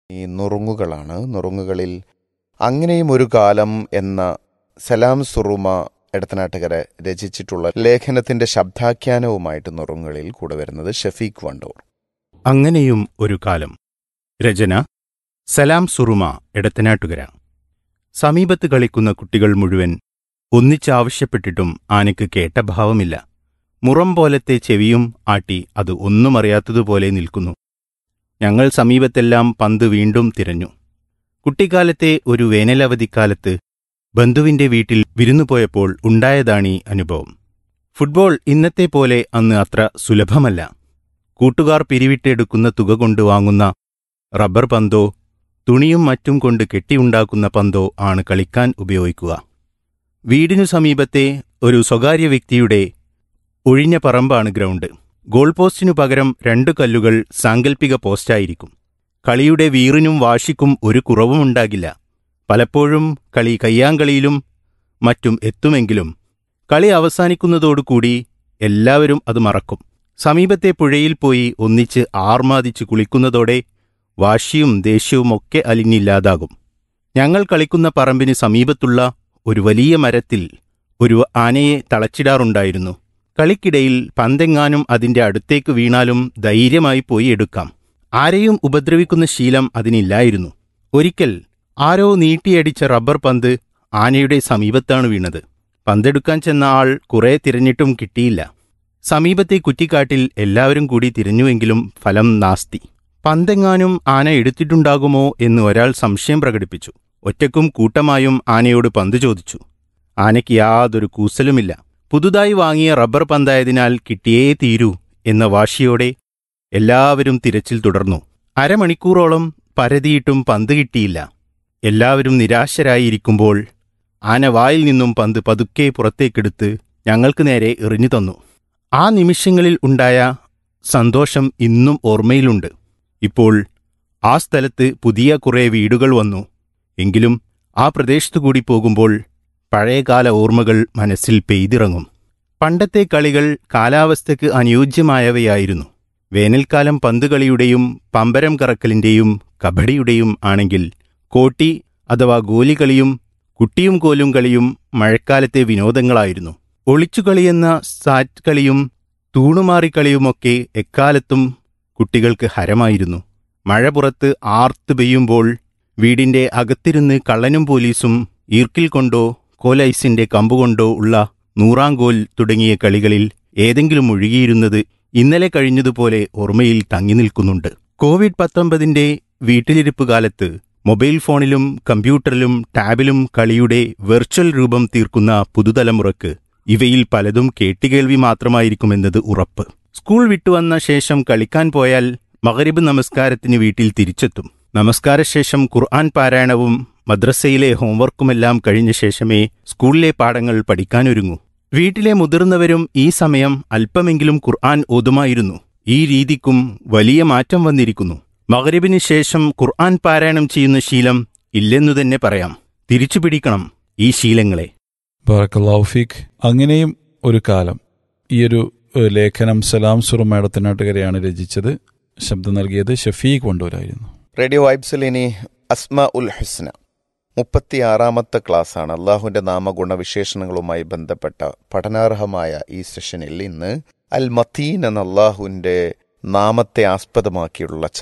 ഈ നുറുങ്ങുകളാണ് നുറുങ്ങുകളിൽ അങ്ങനെയും ഒരു കാലം എന്ന സലാം സുറുമ എടത്തനാട്ടുകര രചിച്ചിട്ടുള്ള ലേഖനത്തിന്റെ ശബ്ദാഖ്യാനവുമായിട്ട് നുറുങ്ങുകളിൽ കൂടെ വരുന്നത് ഷഫീഖ് വണ്ടൂർ അങ്ങനെയും ഒരു കാലം രചന സലാം സുറുമ എടത്തനാട്ടുകര സമീപത്ത് കളിക്കുന്ന കുട്ടികൾ മുഴുവൻ ഒന്നിച്ചാവശ്യപ്പെട്ടിട്ടും ആനയ്ക്ക് കേട്ട ഭാവമില്ല മുറം പോലത്തെ ചെവിയും ആട്ടി അത് ഒന്നും അറിയാത്തതുപോലെ നിൽക്കുന്നു ഞങ്ങൾ സമീപത്തെല്ലാം പന്ത് വീണ്ടും തിരഞ്ഞു കുട്ടിക്കാലത്തെ ഒരു വേനലവധിക്കാലത്ത് ബന്ധുവിന്റെ വീട്ടിൽ വിരുന്നുപോയപ്പോൾ ഉണ്ടായതാണീ അനുഭവം ഫുട്ബോൾ ഇന്നത്തെ പോലെ അന്ന് അത്ര സുലഭമല്ല കൂട്ടുകാർ പിരിവിട്ടെടുക്കുന്ന തുക കൊണ്ട് വാങ്ങുന്ന റബ്ബർ പന്തോ തുണിയും മറ്റും കൊണ്ട് കെട്ടിയുണ്ടാക്കുന്ന പന്തോ ആണ് കളിക്കാൻ ഉപയോഗിക്കുക വീടിനു സമീപത്തെ ഒരു സ്വകാര്യ വ്യക്തിയുടെ ഒഴിഞ്ഞ പറമ്പാണ് ഗ്രൗണ്ട് ഗോൾ പോസ്റ്റിനു പകരം രണ്ടു കല്ലുകൾ സാങ്കൽപ്പിക പോസ്റ്റായിരിക്കും കളിയുടെ വീറിനും വാശിക്കും ഒരു കുറവുമുണ്ടാകില്ല പലപ്പോഴും കളി കയ്യാങ്കളിയിലും മറ്റും എത്തുമെങ്കിലും കളി അവസാനിക്കുന്നതോടുകൂടി എല്ലാവരും അത് മറക്കും സമീപത്തെ പുഴയിൽ പോയി ഒന്നിച്ച് ആർമാദിച്ച് കുളിക്കുന്നതോടെ വാശിയും ദേഷ്യവുമൊക്കെ അലിഞ്ഞില്ലാതാകും ഞങ്ങൾ കളിക്കുന്ന പറമ്പിന് സമീപത്തുള്ള ഒരു വലിയ മരത്തിൽ ഒരു ആനയെ തളച്ചിടാറുണ്ടായിരുന്നു കളിക്കിടയിൽ പന്തെങ്ങാനും അതിന്റെ അടുത്തേക്ക് വീണാലും ധൈര്യമായി പോയി എടുക്കാം ആരെയും ഉപദ്രവിക്കുന്ന ശീലം അതിനില്ലായിരുന്നു ഒരിക്കൽ ആരോ നീട്ടിയടിച്ച റബ്ബർ പന്ത് ആനയുടെ സമീപത്താണ് വീണത് പന്തെടുക്കാൻ ചെന്ന ആൾ കുറെ തിരഞ്ഞിട്ടും കിട്ടിയില്ല സമീപത്തെ കുറ്റിക്കാട്ടിൽ എല്ലാവരും കൂടി തിരഞ്ഞുവെങ്കിലും ഫലം നാസ്തി പന്തെങ്ങാനും ആന എടുത്തിട്ടുണ്ടാകുമോ എന്ന് ഒരാൾ സംശയം പ്രകടിപ്പിച്ചു ഒറ്റക്കും കൂട്ടമായും ആനയോട് പന്ത് ചോദിച്ചു ആനയ്ക്ക് യാതൊരു കൂസലുമില്ല പുതുതായി വാങ്ങിയ റബ്ബർ പന്തായതിനാൽ കിട്ടിയേ തീരൂ എന്ന വാശിയോടെ എല്ലാവരും തിരച്ചിൽ തുടർന്നു അരമണിക്കൂറോളം പരതിയിട്ടും പന്ത് കിട്ടിയില്ല എല്ലാവരും നിരാശരായിരിക്കുമ്പോൾ ആന വായിൽ നിന്നും പന്ത് പതുക്കെ പുറത്തേക്കെടുത്ത് ഞങ്ങൾക്ക് നേരെ എറിഞ്ഞു തന്നു ആ നിമിഷങ്ങളിൽ ഉണ്ടായ സന്തോഷം ഇന്നും ഓർമ്മയിലുണ്ട് ഇപ്പോൾ ആ സ്ഥലത്ത് പുതിയ കുറേ വീടുകൾ വന്നു എങ്കിലും ആ പ്രദേശത്തുകൂടി പോകുമ്പോൾ പഴയകാല ഓർമ്മകൾ മനസ്സിൽ പെയ്തിറങ്ങും പണ്ടത്തെ കളികൾ കാലാവസ്ഥയ്ക്ക് അനുയോജ്യമായവയായിരുന്നു വേനൽക്കാലം പന്തുകളിയുടെയും പമ്പരം കറക്കലിന്റെയും കബഡിയുടെയും ആണെങ്കിൽ കോട്ടി അഥവാ ഗോലികളിയും കുട്ടിയും കോലും കളിയും മഴക്കാലത്തെ വിനോദങ്ങളായിരുന്നു ഒളിച്ചുകളിയെന്ന സാറ്റ് കളിയും തൂണുമാറിക്കളിയുമൊക്കെ എക്കാലത്തും കുട്ടികൾക്ക് ഹരമായിരുന്നു മഴ പുറത്ത് ആർത്ത് പെയ്യുമ്പോൾ വീടിന്റെ അകത്തിരുന്ന് കള്ളനും പോലീസും ഈർക്കിൽ കൊണ്ടോ കോലൈസിന്റെ കമ്പുകൊണ്ടോ ഉള്ള നൂറാങ്കോൽ തുടങ്ങിയ കളികളിൽ ഏതെങ്കിലും ഒഴുകിയിരുന്നത് ഇന്നലെ കഴിഞ്ഞതുപോലെ ഓർമ്മയിൽ തങ്ങി നിൽക്കുന്നുണ്ട് കോവിഡ് പത്തൊമ്പതിന്റെ വീട്ടിലിരിപ്പ് കാലത്ത് മൊബൈൽ ഫോണിലും കമ്പ്യൂട്ടറിലും ടാബിലും കളിയുടെ വെർച്വൽ രൂപം തീർക്കുന്ന പുതുതലമുറക്ക് ഇവയിൽ പലതും കേട്ടുകേൾവി മാത്രമായിരിക്കുമെന്നത് ഉറപ്പ് സ്കൂൾ വിട്ടുവന്ന ശേഷം കളിക്കാൻ പോയാൽ മകരിബ് നമസ്കാരത്തിന് വീട്ടിൽ തിരിച്ചെത്തും നമസ്കാരശേഷം ഖുർആൻ പാരായണവും മദ്രസയിലെ ഹോംവർക്കുമെല്ലാം കഴിഞ്ഞ ശേഷമേ സ്കൂളിലെ പാഠങ്ങൾ പഠിക്കാനൊരുങ്ങൂ വീട്ടിലെ മുതിർന്നവരും ഈ സമയം അല്പമെങ്കിലും ഖുർആൻ ഓതുമായിരുന്നു ഈ രീതിക്കും വലിയ മാറ്റം വന്നിരിക്കുന്നു മകരിബിന് ശേഷം ഖുർആൻ പാരായണം ചെയ്യുന്ന ശീലം ഇല്ലെന്നു തന്നെ പറയാം തിരിച്ചു പിടിക്കണം ഈ ശീലങ്ങളെ ബാറക്കല്ലാഫിക് അങ്ങനെയും ഒരു കാലം ഈ ഒരു ഏഹ്, ലേഖനം സലാം സുറ മേടത്തിനാട്ടുകരെയാണ് രചിച്ചത് ശബ്ദം നൽകിയത് ഷഫീഖ് വണ്ടൂരായിരുന്നു റേഡിയോ വൈബ്സിൽ ഇനി അസ്മ ഉൽ ഹുസ്ന മുപ്പത്തിയാറാമത്തെ ക്ലാസ്സാണ് അള്ളാഹുവിന്റെ നാമഗുണവിശേഷണങ്ങളുമായി ബന്ധപ്പെട്ട പഠനാർഹമായ ഈ സെഷനിൽ ഇന്ന് അൽ മത്തീൻ എന്ന അള്ളാഹുവിന്റെ നാമത്തെ ആസ്പദമാക്കിയുള്ള